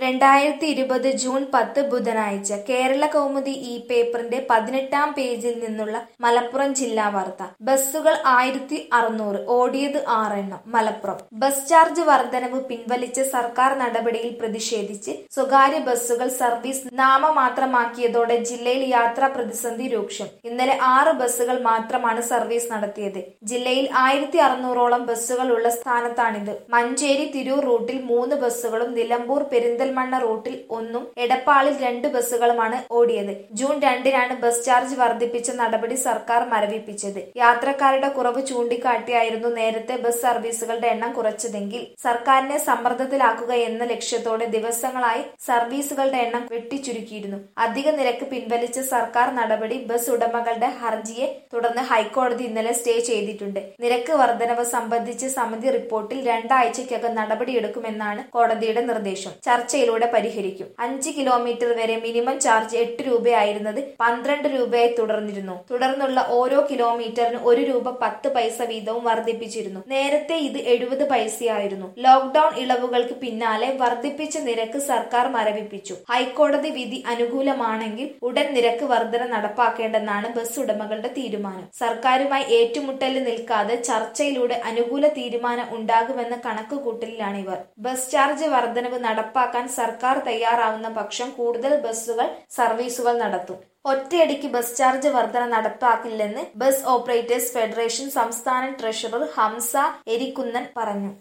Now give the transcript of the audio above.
രണ്ടായിരത്തി ഇരുപത് ജൂൺ പത്ത് ബുധനാഴ്ച കേരള കൗമുദി ഈ പേപ്പറിന്റെ പതിനെട്ടാം പേജിൽ നിന്നുള്ള മലപ്പുറം ജില്ലാ വാർത്ത ബസ്സുകൾ ആയിരത്തി അറുന്നൂറ് ഓടിയത് ആറെണ്ണം മലപ്പുറം ബസ് ചാർജ് വർധനവ് പിൻവലിച്ച സർക്കാർ നടപടിയിൽ പ്രതിഷേധിച്ച് സ്വകാര്യ ബസ്സുകൾ സർവീസ് നാമമാത്രമാക്കിയതോടെ ജില്ലയിൽ യാത്രാ പ്രതിസന്ധി രൂക്ഷം ഇന്നലെ ആറ് ബസ്സുകൾ മാത്രമാണ് സർവീസ് നടത്തിയത് ജില്ലയിൽ ആയിരത്തി അറുന്നൂറോളം ബസ്സുകൾ ഉള്ള സ്ഥാനത്താണിത് മഞ്ചേരി തിരൂർ റൂട്ടിൽ മൂന്ന് ബസ്സുകളും നിലമ്പൂർ പെരിന്തൽമണ്ണ റൂട്ടിൽ ഒന്നും എടപ്പാളിൽ രണ്ട് ബസ്സുകളുമാണ് ഓടിയത് ജൂൺ രണ്ടിനാണ് ബസ് ചാർജ് വർദ്ധിപ്പിച്ച നടപടി സർക്കാർ മരവിപ്പിച്ചത് യാത്രക്കാരുടെ കുറവ് ചൂണ്ടിക്കാട്ടിയായിരുന്നു നേരത്തെ ബസ് സർവീസുകളുടെ എണ്ണം കുറച്ചതെങ്കിൽ സർക്കാരിനെ സമ്മർദ്ദത്തിലാക്കുക എന്ന ലക്ഷ്യത്തോടെ ദിവസങ്ങളായി സർവീസുകളുടെ എണ്ണം വെട്ടിച്ചുരുക്കിയിരുന്നു അധിക നിരക്ക് പിൻവലിച്ച സർക്കാർ നടപടി ബസ് ഉടമകളുടെ ഹർജിയെ തുടർന്ന് ഹൈക്കോടതി ഇന്നലെ സ്റ്റേ ചെയ്തിട്ടുണ്ട് നിരക്ക് വർധനവ് സംബന്ധിച്ച് സമിതി റിപ്പോർട്ടിൽ രണ്ടാഴ്ചയ്ക്കകം നടപടിയെടുക്കുമെന്നാണ് കോടതിയുടെ നിർദ്ദേശം ചർച്ചയിലൂടെ പരിഹരിക്കും അഞ്ച് കിലോമീറ്റർ വരെ മിനിമം ചാർജ് എട്ട് രൂപയായിരുന്നത് പന്ത്രണ്ട് രൂപയായി തുടർന്നിരുന്നു തുടർന്നുള്ള ഓരോ കിലോമീറ്ററിന് ഒരു രൂപ പത്ത് പൈസ വീതവും വർദ്ധിപ്പിച്ചിരുന്നു നേരത്തെ ഇത് എഴുപത് പൈസയായിരുന്നു ലോക്ഡൌൺ ഇളവുകൾക്ക് പിന്നാലെ വർദ്ധിപ്പിച്ച നിരക്ക് സർക്കാർ മരവിപ്പിച്ചു ഹൈക്കോടതി വിധി അനുകൂലമാണെങ്കിൽ ഉടൻ നിരക്ക് വർധന നടപ്പാക്കേണ്ടെന്നാണ് ബസ് ഉടമകളുടെ തീരുമാനം സർക്കാരുമായി ഏറ്റുമുട്ടലിൽ നിൽക്കാതെ ചർച്ചയിലൂടെ അനുകൂല തീരുമാനം ഉണ്ടാകുമെന്ന കണക്കുകൂട്ടലിലാണ് ഇവർ ബസ് ചാർജ് വർധനവ് നടപ്പാക്കാൻ സർക്കാർ തയ്യാറാവുന്ന പക്ഷം കൂടുതൽ ബസ്സുകൾ സർവീസുകൾ നടത്തും ഒറ്റയടിക്ക് ബസ് ചാർജ് വർധന നടപ്പാക്കില്ലെന്ന് ബസ് ഓപ്പറേറ്റേഴ്സ് ഫെഡറേഷൻ സംസ്ഥാന ട്രഷറർ ഹംസ എരിക്കുന്നൻ പറഞ്ഞു